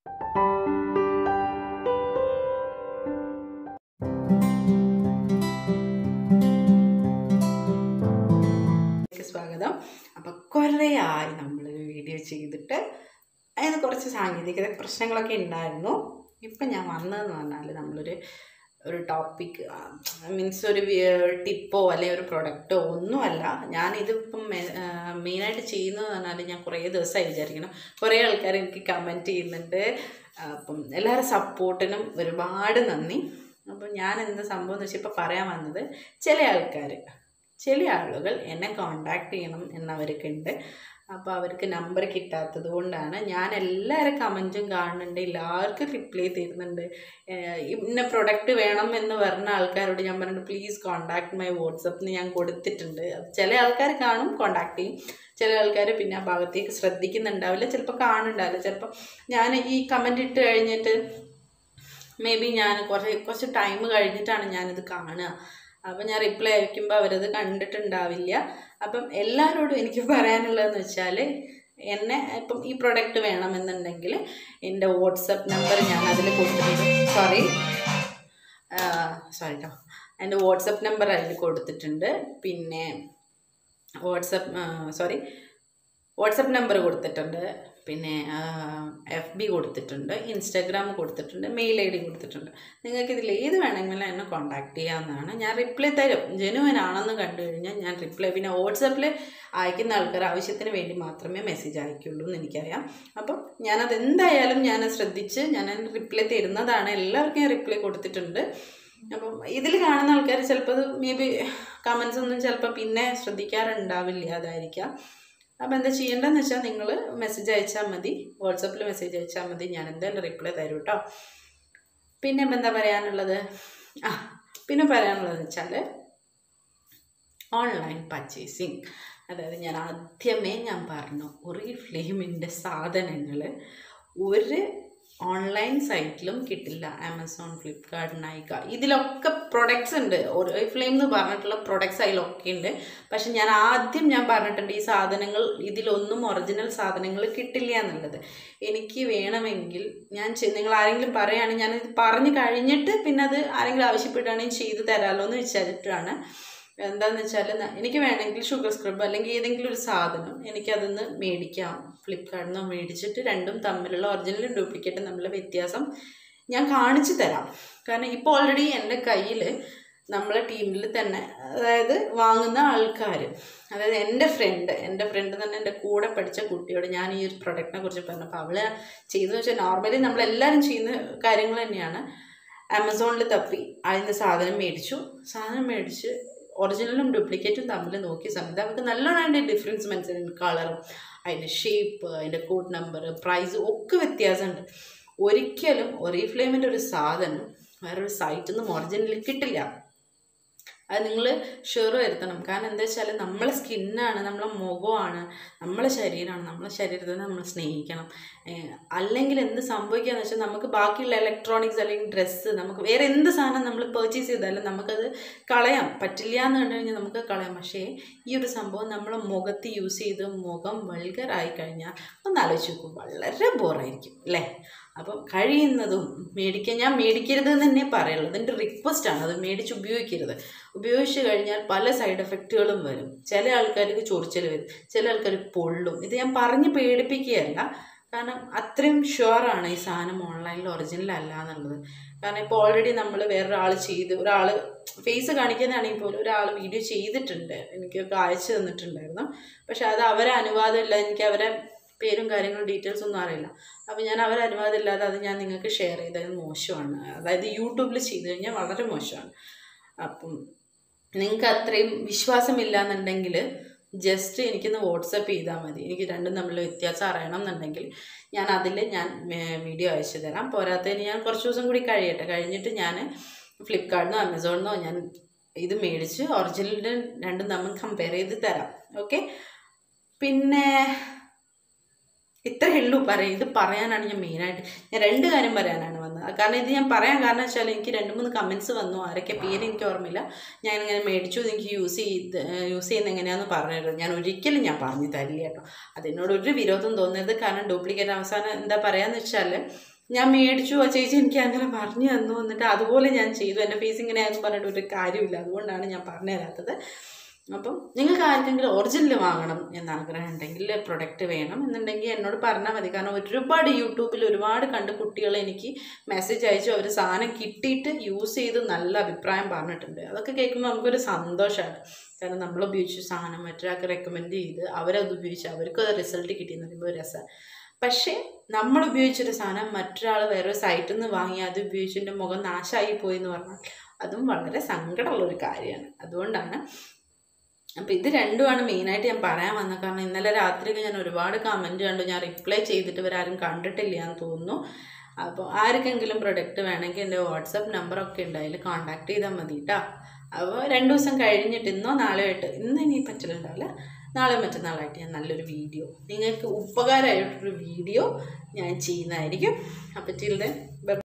സ്വാഗതം അപ്പം കുറേ ആയി നമ്മളൊരു വീഡിയോ ചെയ്തിട്ട് അതിന് കുറച്ച് സാങ്കേതിക പ്രശ്നങ്ങളൊക്കെ ഉണ്ടായിരുന്നു ഇപ്പം ഞാൻ വന്നതെന്ന് പറഞ്ഞാൽ നമ്മളൊരു ഒരു ടോപ്പിക് മീൻസ് ഒരു ടിപ്പോ അല്ലെങ്കിൽ ഒരു പ്രൊഡക്റ്റോ ഒന്നുമല്ല ഞാനിതിപ്പം മെയിനായിട്ട് ചെയ്യുന്നത് പറഞ്ഞാൽ ഞാൻ കുറേ ദിവസമായി വിചാരിക്കണം കുറേ ആൾക്കാർ എനിക്ക് കമൻറ്റ് ചെയ്യുന്നുണ്ട് അപ്പം എല്ലാവരുടെ സപ്പോർട്ടിനും ഒരുപാട് നന്ദി അപ്പം ഞാൻ എന്ത് സംഭവം എന്ന് വെച്ചാൽ ഇപ്പോൾ പറയാൻ വന്നത് ചില ആൾക്കാർ ചില ആളുകൾ എന്നെ കോണ്ടാക്ട് ചെയ്യണം എന്നവർക്ക് ഉണ്ട് അപ്പോൾ അവർക്ക് നമ്പർ കിട്ടാത്തത് കൊണ്ടാണ് ഞാൻ എല്ലാവരുടെ കമൻറ്റും കാണുന്നുണ്ട് എല്ലാവർക്കും റിപ്ലൈ തരുന്നുണ്ട് ഇന്ന പ്രൊഡക്റ്റ് വേണം എന്ന് പറഞ്ഞ ആൾക്കാരോട് ഞാൻ പറഞ്ഞു പ്ലീസ് കോണ്ടാക്ട് മൈ വാട്സപ്പിന് ഞാൻ കൊടുത്തിട്ടുണ്ട് ചില ആൾക്കാർ കാണും കോണ്ടാക്ട് ചെയ്യും ചില ആൾക്കാർ പിന്നെ ആ ഭാഗത്തേക്ക് ശ്രദ്ധിക്കുന്നുണ്ടാവില്ല ചിലപ്പോൾ കാണുന്നുണ്ടാവില്ല ചിലപ്പോൾ ഞാൻ ഈ കമൻറ്റ് ഇട്ട് കഴിഞ്ഞിട്ട് മേ ബി ഞാൻ കുറച്ച് കുറച്ച് ടൈം കഴിഞ്ഞിട്ടാണ് ഞാനിത് കാണുക അപ്പം ഞാൻ റിപ്ലൈ അയക്കുമ്പോൾ അവരത് കണ്ടിട്ടുണ്ടാവില്ല അപ്പം എല്ലാവരോടും എനിക്ക് പറയാനുള്ളതെന്ന് വെച്ചാൽ എന്നെ ഇപ്പം ഈ പ്രൊഡക്റ്റ് വേണമെന്നുണ്ടെങ്കിൽ എൻ്റെ വാട്സപ്പ് നമ്പർ ഞാൻ അതിൽ കൊടുത്തിട്ടുണ്ട് സോറി സോറി കേട്ടോ എൻ്റെ വാട്സപ്പ് നമ്പർ അതിൽ കൊടുത്തിട്ടുണ്ട് പിന്നെ വാട്സപ്പ് സോറി വാട്സപ്പ് നമ്പർ കൊടുത്തിട്ടുണ്ട് പിന്നെ എഫ് ബി കൊടുത്തിട്ടുണ്ട് ഇൻസ്റ്റാഗ്രാം കൊടുത്തിട്ടുണ്ട് മെയിൽ ഐ ഡി കൊടുത്തിട്ടുണ്ട് നിങ്ങൾക്ക് ഇതിൽ ഏത് വേണമെങ്കിലും എന്നെ കോൺടാക്ട് ചെയ്യാവുന്നതാണ് ഞാൻ റിപ്ലൈ തരും ജെനുവൻ ആണെന്ന് കണ്ടു കഴിഞ്ഞാൽ ഞാൻ റിപ്ലൈ പിന്നെ വാട്സപ്പിൽ അയക്കുന്ന ആൾക്കാർ ആവശ്യത്തിന് വേണ്ടി മാത്രമേ മെസ്സേജ് അയക്കുള്ളൂ എന്ന് എനിക്കറിയാം അപ്പം ഞാനത് എന്തായാലും ഞാൻ ശ്രദ്ധിച്ച് ഞാൻ റിപ്ലൈ തരുന്നതാണ് എല്ലാവർക്കും ഞാൻ റിപ്ലൈ കൊടുത്തിട്ടുണ്ട് അപ്പം ഇതിൽ കാണുന്ന ആൾക്കാർ ചിലപ്പോൾ മേ ബി കമൻസ് ഒന്നും ചിലപ്പോൾ പിന്നെ ശ്രദ്ധിക്കാറുണ്ടാവില്ല അതായിരിക്കാം അപ്പോൾ എന്താ ചെയ്യേണ്ടതെന്ന് വെച്ചാൽ നിങ്ങൾ മെസ്സേജ് അയച്ചാൽ മതി വാട്സപ്പിൽ മെസ്സേജ് അയച്ചാൽ മതി ഞാൻ എന്തായാലും റിപ്ലൈ തരും കേട്ടോ പിന്നെ ഇപ്പം എന്താ പറയാനുള്ളത് ആ പിന്നെ പറയാനുള്ളതെന്ന് വെച്ചാൽ ഓൺലൈൻ പർച്ചേസിങ് അതായത് ഞാൻ ആദ്യമേ ഞാൻ പറഞ്ഞു ഒരു ഫ്ലെയിമിൻ്റെ സാധനങ്ങൾ ഒരു ഓൺലൈൻ സൈറ്റിലും കിട്ടില്ല ആമസോൺ ഫ്ലിപ്കാർട്ട് നൈക്ക ഇതിലൊക്കെ പ്രൊഡക്ട്സ് ഉണ്ട് ഒരു ഫ്ലെയിം എന്ന് പറഞ്ഞിട്ടുള്ള പ്രൊഡക്ട്സ് അതിലൊക്കെ ഉണ്ട് പക്ഷെ ഞാൻ ആദ്യം ഞാൻ പറഞ്ഞിട്ടുണ്ട് ഈ സാധനങ്ങൾ ഇതിലൊന്നും ഒറിജിനൽ സാധനങ്ങൾ കിട്ടില്ല എന്നുള്ളത് എനിക്ക് വേണമെങ്കിൽ ഞാൻ നിങ്ങൾ ആരെങ്കിലും പറയുകയാണെങ്കിൽ ഞാനിത് പറഞ്ഞു കഴിഞ്ഞിട്ട് പിന്നെ അത് ആരെങ്കിലും ആവശ്യപ്പെടുകയാണെങ്കിൽ ചെയ്തു തരാമല്ലോ എന്ന് വിചാരിച്ചിട്ടാണ് എന്താണെന്ന് വെച്ചാൽ എനിക്ക് വേണമെങ്കിൽ ഷുഗർ സ്ക്രബ് അല്ലെങ്കിൽ ഏതെങ്കിലും ഒരു സാധനം എനിക്കതൊന്ന് മേടിക്കാം ഫ്ലിപ്കാർട്ടിൽ നിന്ന് മേടിച്ചിട്ട് രണ്ടും തമ്മിലുള്ള ഒറിജിനലും ഡ്യൂപ്ലിക്കേറ്റും തമ്മിലുള്ള വ്യത്യാസം ഞാൻ കാണിച്ചു തരാം കാരണം ഇപ്പോൾ ഓൾറെഡി എൻ്റെ കയ്യിൽ നമ്മളെ ടീമിൽ തന്നെ അതായത് വാങ്ങുന്ന ആൾക്കാർ അതായത് എൻ്റെ ഫ്രണ്ട് എൻ്റെ ഫ്രണ്ട് തന്നെ എൻ്റെ കൂടെ പഠിച്ച കുട്ടിയോട് ഞാൻ ഈ ഒരു പ്രൊഡക്റ്റിനെ കുറിച്ച് പറഞ്ഞപ്പോൾ അവൾ ചെയ്തെന്ന് വെച്ചാൽ നോർമലി നമ്മളെല്ലാവരും ചെയ്യുന്ന കാര്യങ്ങൾ തന്നെയാണ് ആമസോണിൽ തപ്പി അതിന് സാധനം മേടിച്ചു സാധനം മേടിച്ച് ഒറിജിനലും ഡ്യൂപ്ലിക്കേറ്റും തമ്മിൽ നോക്കിയ സമയത്ത് അവർക്ക് നല്ലോണം അതിൻ്റെ ഡിഫറൻസ് മനസ്സിലായി കളറും അതിൻ്റെ ഷേപ്പ് അതിൻ്റെ കോഡ് നമ്പർ പ്രൈസ് ഒക്കെ വ്യത്യാസമുണ്ട് ഒരിക്കലും ഒരേ ഫ്ലെയിമിൻ്റെ ഒരു സാധനം വേറൊരു സൈറ്റിൽ നിന്നും ഒറിജിനലിൽ കിട്ടില്ല അത് നിങ്ങൾ ഷുവർ വരുത്തണം കാരണം എന്താ വെച്ചാൽ നമ്മളെ സ്കിന്നാണ് നമ്മളെ മുഖമാണ് നമ്മളെ ശരീരമാണ് നമ്മളെ ശരീരത്തെ നമ്മൾ സ്നേഹിക്കണം അല്ലെങ്കിൽ എന്ത് സംഭവിക്കുകയെന്ന് വെച്ചാൽ നമുക്ക് ബാക്കിയുള്ള ഇലക്ട്രോണിക്സ് അല്ലെങ്കിൽ ഡ്രസ്സ് നമുക്ക് വേറെ എന്ത് സാധനം നമ്മൾ പർച്ചേസ് ചെയ്താലും നമുക്കത് കളയാം പറ്റില്ല എന്ന് കണ്ടു കഴിഞ്ഞാൽ നമുക്ക് കളയാം പക്ഷേ ഈ ഒരു സംഭവം നമ്മളെ മുഖത്ത് യൂസ് ചെയ്ത് മുഖം വൾഗറായി കഴിഞ്ഞാൽ ഒന്ന് ആലോചിച്ച് നോക്കും വളരെ ബോറായിരിക്കും അല്ലേ അപ്പം കഴിയുന്നതും മേടിക്കാൻ ഞാൻ മേടിക്കരുത് എന്ന് തന്നെ പറയുള്ളൂ അതെൻ്റെ റിക്വസ്റ്റാണ് അത് മേടിച്ച് ഉപയോഗിക്കരുത് ഉപയോഗിച്ച് കഴിഞ്ഞാൽ പല സൈഡ് എഫക്റ്റുകളും വരും ചില ആൾക്കാർക്ക് ചൊറിച്ചൽ വരും ചില ആൾക്കാർക്ക് പൊള്ളും ഇത് ഞാൻ പറഞ്ഞ് പേടിപ്പിക്കുകയല്ല കാരണം അത്രയും ഷുവറാണ് ഈ സാധനം ഓൺലൈനിൽ ഒറിജിനൽ അല്ല എന്നുള്ളത് കാരണം ഇപ്പോൾ ഓൾറെഡി നമ്മൾ വേറൊരാൾ ചെയ്ത് ഒരാൾ ഫേസ് കാണിക്കുന്നതാണെങ്കിൽ പോലും ഒരാൾ വീഡിയോ ചെയ്തിട്ടുണ്ട് എനിക്കൊക്കെ അയച്ചു തന്നിട്ടുണ്ടായിരുന്നു പക്ഷെ അത് അവരെ അനുവാദമില്ല എനിക്ക് അവരെ പേരും കാര്യങ്ങളും ഡീറ്റെയിൽസ് ഒന്നും അറിയില്ല അപ്പോൾ ഞാൻ അവരെ അനുവാദം ഇല്ലാതെ അത് ഞാൻ നിങ്ങൾക്ക് ഷെയർ ചെയ്തത് മോശമാണ് അതായത് യൂട്യൂബിൽ ചെയ്ത് കഴിഞ്ഞാൽ വളരെ മോശമാണ് അപ്പം നിങ്ങൾക്ക് അത്രയും വിശ്വാസമില്ല എന്നുണ്ടെങ്കിൽ ജസ്റ്റ് എനിക്കൊന്ന് വാട്സപ്പ് ചെയ്താൽ മതി എനിക്ക് രണ്ടും തമ്മിലുള്ള വ്യത്യാസം അറിയണം എന്നുണ്ടെങ്കിൽ ഞാൻ അതിൽ ഞാൻ വീഡിയോ അയച്ചു തരാം പോരാത്തതിന് ഞാൻ കുറച്ച് ദിവസം കൂടി കഴിയട്ടെ കഴിഞ്ഞിട്ട് ഞാൻ ഫ്ലിപ്കാർട്ടിനോ ആമസോണിനോ ഞാൻ ഇത് മേടിച്ച് ഒറിജിനലിൻ്റെ രണ്ടും തമ്മിൽ കമ്പയർ ചെയ്ത് തരാം ഓക്കെ പിന്നെ ഇത്രയേ ഉള്ളൂ പറയാം ഇത് പറയാനാണ് ഞാൻ മെയിനായിട്ട് ഞാൻ രണ്ട് കാര്യം പറയാനാണ് വന്നത് കാരണം ഇത് ഞാൻ പറയാൻ കാരണം വെച്ചാൽ എനിക്ക് രണ്ട് മൂന്ന് കമൻസ് വന്നു ആരൊക്കെ പേര് എനിക്ക് ഓർമ്മയില്ല ഞാൻ ഇങ്ങനെ മേടിച്ചു എനിക്ക് യൂസ് ചെയ്ത് യൂസ് ചെയ്യുന്നത് എങ്ങനെയാണെന്ന് പറഞ്ഞു ഞാൻ ഒരിക്കലും ഞാൻ പറഞ്ഞു തരില്ല കേട്ടോ അതിനോട് ഒരു വിരോധം തോന്നരുത് കാരണം ഡ്യൂപ്ലിക്കേറ്റ് അവസാനം എന്താ പറയാന്ന് വെച്ചാൽ ഞാൻ മേടിച്ചു ആ ചേച്ചി എനിക്ക് അങ്ങനെ പറഞ്ഞു തന്നു എന്നിട്ട് അതുപോലെ ഞാൻ ചെയ്തു എൻ്റെ ഫേസ് ഇങ്ങനെ ആയെന്ന് പറഞ്ഞിട്ട് ഒരു കാര്യമില്ല അതുകൊണ്ടാണ് ഞാൻ പറഞ്ഞു തരാത്തത് അപ്പം നിങ്ങൾക്ക് ആർക്കെങ്കിലും ഒറിജിനൽ വാങ്ങണം എന്ന് ആഗ്രഹം ഉണ്ടെങ്കിൽ പ്രൊഡക്റ്റ് വേണം എന്നുണ്ടെങ്കിൽ എന്നോട് പറഞ്ഞാൽ മതി കാരണം ഒരുപാട് യൂട്യൂബിൽ ഒരുപാട് കണ്ട് കുട്ടികൾ എനിക്ക് മെസ്സേജ് അയച്ചു അവർ സാധനം കിട്ടിയിട്ട് യൂസ് ചെയ്ത് നല്ല അഭിപ്രായം പറഞ്ഞിട്ടുണ്ട് അതൊക്കെ കേൾക്കുമ്പോൾ നമുക്കൊരു സന്തോഷമാണ് കാരണം നമ്മൾ ഉപയോഗിച്ച സാധനം മറ്റൊരാൾക്ക് റെക്കമെൻഡ് ചെയ്ത് അവരത് ഉപയോഗിച്ച് അവർക്ക് അത് റിസൾട്ട് കിട്ടിയെന്ന് പറയുമ്പോൾ ഒരു രസമാണ് പക്ഷേ നമ്മൾ ഉപയോഗിച്ചൊരു സാധനം മറ്റൊരാൾ വേറൊരു സൈറ്റിൽ നിന്ന് വാങ്ങി അത് ഉപയോഗിച്ചതിൻ്റെ മുഖം നാശമായി പോയി എന്ന് പറഞ്ഞാൽ അതും വളരെ സങ്കടമുള്ളൊരു കാര്യമാണ് അതുകൊണ്ടാണ് അപ്പോൾ ഇത് രണ്ടുമാണ് മെയിനായിട്ട് ഞാൻ പറയാൻ വന്നത് കാരണം ഇന്നലെ രാത്രിയൊക്കെ ഞാൻ ഒരുപാട് കമൻറ്റ് കണ്ടു ഞാൻ റിപ്ലൈ ചെയ്തിട്ട് ഇവരാരും കണ്ടിട്ടില്ല എന്ന് തോന്നുന്നു അപ്പോൾ ആർക്കെങ്കിലും പ്രൊഡക്റ്റ് വേണമെങ്കിൽ എൻ്റെ വാട്സപ്പ് നമ്പറൊക്കെ ഉണ്ട് അതിൽ കോൺടാക്ട് ചെയ്താൽ മതി കേട്ടോ അപ്പോൾ രണ്ട് ദിവസം കഴിഞ്ഞിട്ട് ഇന്നോ നാളെയോ ആയിട്ട് ഇന്ന് ഇനി പറ്റലുണ്ടാവില്ല നാളെ മറ്റന്നാളായിട്ട് ഞാൻ നല്ലൊരു വീഡിയോ നിങ്ങൾക്ക് ഉപകാരമായിട്ടൊരു വീഡിയോ ഞാൻ ചെയ്യുന്നതായിരിക്കും അപ്പോൾ ചിൽഡ്രൻ